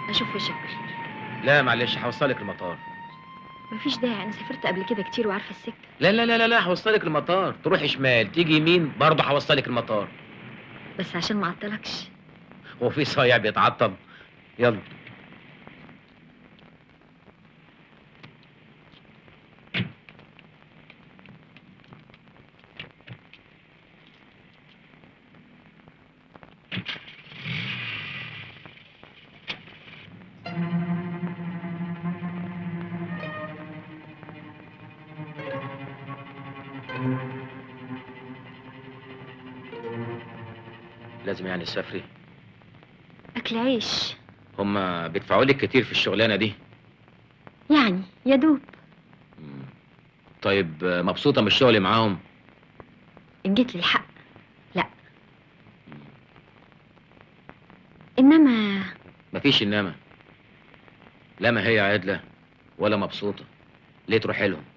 اشوف وشك بخير لا معلش هوصلك المطار مفيش داعي انا سافرت قبل كده كتير وعارفه السكه لا لا لا لا لا هوصلك المطار تروحي شمال تيجي يمين برضه هوصلك المطار بس عشان ما اعطلكش هو في صايع بيتعطل يلا لازم يعني تسافري اكل عيش هما بيدفعوا لك كتير في الشغلانه دي يعني يا دوب مم. طيب آه، مبسوطه من الشغل معاهم ان جيت لي الحق لا انما مفيش انما لا ما هي عادله ولا مبسوطه ليه تروحي لهم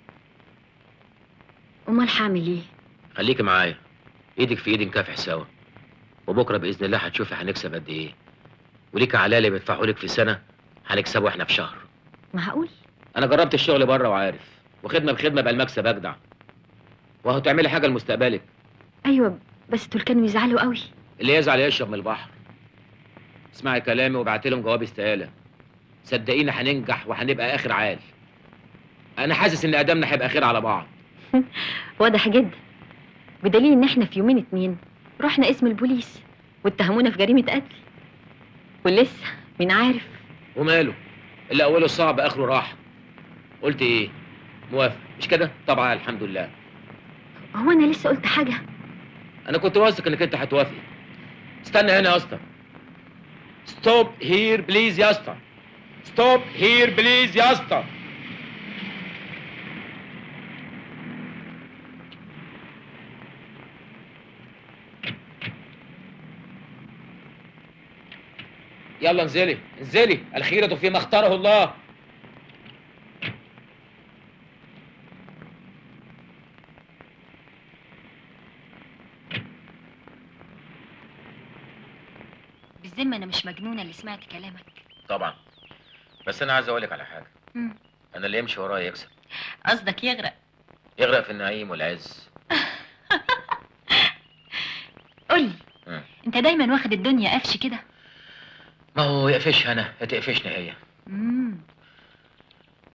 امال هعمل ايه خليكي معايا ايدك في ايدي نكافح سوا وبكره باذن الله هتشوفي هنكسب قد ايه وليك على اللي بيدفعوا لك في سنه هنكسبه احنا في شهر معقول انا جربت الشغل بره وعارف وخدمه بخدمه بقى المكسب اجدع وهو تعملي حاجه لمستقبلك ايوه بس دول كانوا يزعلوا قوي اللي يزعل يشرب من البحر اسمعي كلامي وابعتي لهم جواب استقاله صدقيني هننجح وهنبقى اخر عال انا حاسس ان ادمنا هيبقى خير على بعض واضح جدا بدليل ان احنا في يومين اتنين رحنا اسم البوليس واتهمونا في جريمه قتل ولسه مين عارف وماله اللي اوله صعب اخره راحه قلت ايه موافق مش كده طبعا الحمد لله هو انا لسه قلت حاجه انا كنت واثق انك انت هتوافق استنى هنا يا اسطى ستوب هير بليز يا اسطى ستوب هير بليز يا اسطى يلا انزلي انزلي الخيرة فيما اختاره الله بالذمه انا مش مجنونه اللي سمعت كلامك طبعا بس انا عايز اقول لك على حاجه مم. انا اللي يمشي ورايا يكسب قصدك يغرق يغرق في النعيم والعز قولي مم. انت دايما واخد الدنيا قفش كده ما هو يقفش انا هتقفشني هي مم.